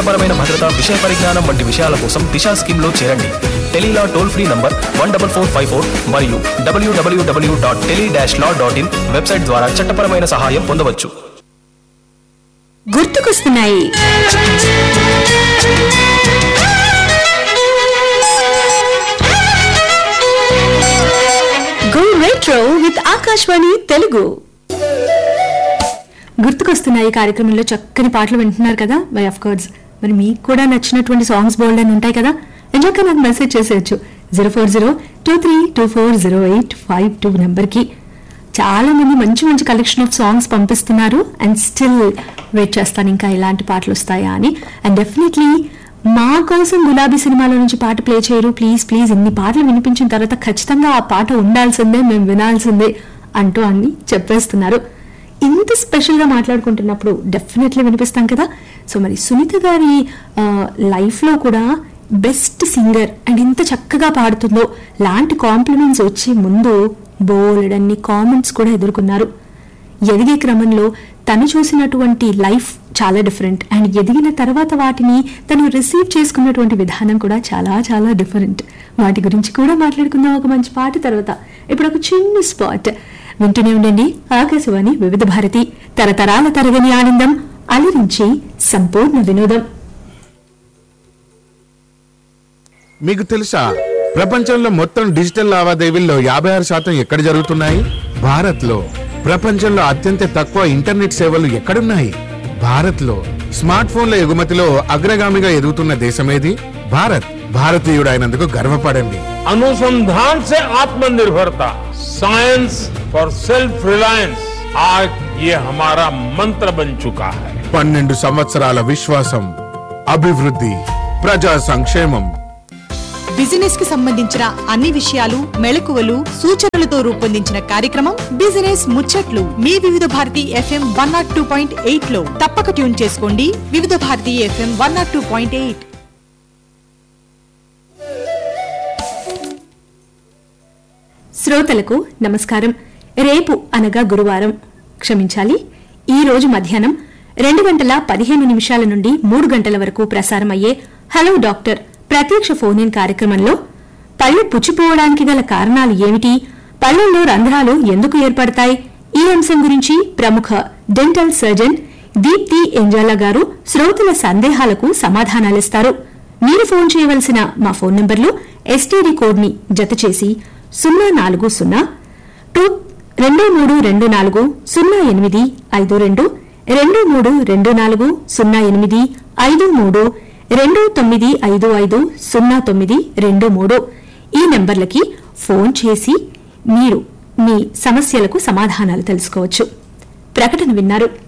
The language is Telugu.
చట్టపరమైన భద్రత విషయ పరిజ్ఞానం వంటి విషయాల కోసం దిశా స్కీమ్ లో చేరండి tele law toll free number one double four five four మరియు W W W dot tele dash law dot in website ద్వారా చట్టపరమైన సహాయం పొందవచ్చు గుర్తుకొస్తున్నాయి go retro with Akashvani Telugu గుర్తుకొస్తున్నాయి కార్యక్రమంలో చక్కని పాటలు వింటున్నారు కదా మరి ఆఫ్ కోర్స్ మరి మీకు కూడా నచ్చినటువంటి సాంగ్స్ బోల్డ్ అని ఉంటాయి కదా ఎంజాక నాకు మెసేజ్ చేసేయచ్చు zero four zero two three two four zero eight five two నెంబర్కి చాలా మంది మంచి మంచి కలెక్షన్ ఆఫ్ సాంగ్స్ పంపిస్తున్నారు అండ్ స్టిల్ వెయిట్ చేస్తాను ఇంకా ఎలాంటి పాటలు వస్తాయా అని అండ్ డెఫినెట్లీ మా కోసం గులాబీ సినిమాలో నుంచి పాట ప్లే చేయరు ప్లీజ్ ప్లీజ్ ఇన్ని పాటలు వినిపించిన తర్వాత ఖచ్చితంగా ఆ పాట ఉండాల్సిందే మేము వినాల్సిందే అంటూ అన్ని చెప్పేస్తున్నారు ఇంత స్పెషల్ గా మాట్లాడుకుంటున్నప్పుడు డెఫినెట్లీ వినిపిస్తాం కదా సో మరి సునీత గారి లైఫ్ లో కూడా బెస్ట్ సింగర్ అండ్ ఇంత చక్కగా పాడుతుందో లాంటి కాంప్లిమెంట్స్ వచ్చే ముందు బోలెడన్ని కామెంట్స్ కూడా ఎదుర్కొన్నారు ఎదిగే క్రమంలో తను చూసినటువంటి లైఫ్ చాలా డిఫరెంట్ అండ్ ఎదిగిన తర్వాత వాటిని తను రిసీవ్ చేసుకున్నటువంటి విధానం కూడా చాలా చాలా డిఫరెంట్ వాటి గురించి కూడా మాట్లాడుకుందాం ఒక మంచి పాట తర్వాత ఇప్పుడు ఒక చిన్న స్పాట్ వింటూనే ఉండండి ఆకాశవాణి వివిధ భారతి తరతరాల తరగని ఆనందం అలరించి సంపూర్ణ వినోదం మీకు తెలుసా ప్రపంచంలో మొత్తం డిజిటల్ లావాదేవీల్లో యాభై ఆరు శాతం ఎక్కడ జరుగుతున్నాయి భారత్ లో ప్రపంచంలో అత్యంత తక్కువ ఇంటర్నెట్ సేవలు ఎక్కడున్నాయి భారత్ లో స్మార్ట్ ఫోన్ల ఎగుమతిలో అగ్రగామిగా ఎదుగుతున్న దేశమేది భారత్ భారతీయుడైనందుకు గర్వపడండి अनुसंधान से आत्मनिर्भरता साइंस फॉर सेल्फ रिलायंस आज ये हमारा मंत्र बन चुका है పన్నెండు సంవత్సరాల విశ్వాసం అభివృద్ధి ప్రజా సంక్షేమం బిజినెస్ కి సంబంధించిన అన్ని విషయాలు మెళకువలు సూచనలతో రూపొందించిన కార్యక్రమం బిజినెస్ ముచ్చట్లు మీ Vividh Bharati FM one nought two point eight లో తప్పక ట్యూన్ చేసుకోండి Vividh Bharati FM one nought two point eight శ్రోతలకు నమస్కారం రేపు అనగా గురువారం క్షమించాలి ఈ రోజు మధ్యాహ్నం రెండు గంటల పదిహేను నిమిషాల నుండి మూడు గంటల వరకు ప్రసారమయ్యే హలో డాక్టర్ ప్రత్యక్ష ఫోన్ ఇన్ కార్యక్రమంలో పళ్ళు పుచ్చిపోవడానికి గల కారణాలు ఏమిటి పళ్లల్లో రంధ్రాలు ఎందుకు ఏర్పడతాయి ఈ అంశం గురించి ప్రముఖ డెంటల్ సర్జన్ దీప్తి ఎంజాల గారు శ్రోతల సందేహాలకు సమాధానాలిస్తారు మీరు ఫోన్ చేయవలసిన మా ఫోన్ నంబర్లు ఎస్టీడీ కోడ్ ని జతచేసి సున్నా నాలుగు సున్నా టూ రెండు మూడు రెండు నాలుగు సున్నా ఎనిమిది ఐదు రెండు రెండు మూడు రెండు నాలుగు సున్నా ఎనిమిది ఐదు మూడు రెండు తొమ్మిది ఐదు ఐదు సున్నా తొమ్మిది రెండు మూడు ఈ నంబర్లకి ఫోన్ చేసి మీరు మీ సమస్యలకు సమాధానాలు తెలుసుకోవచ్చు ప్రకటన విన్నారు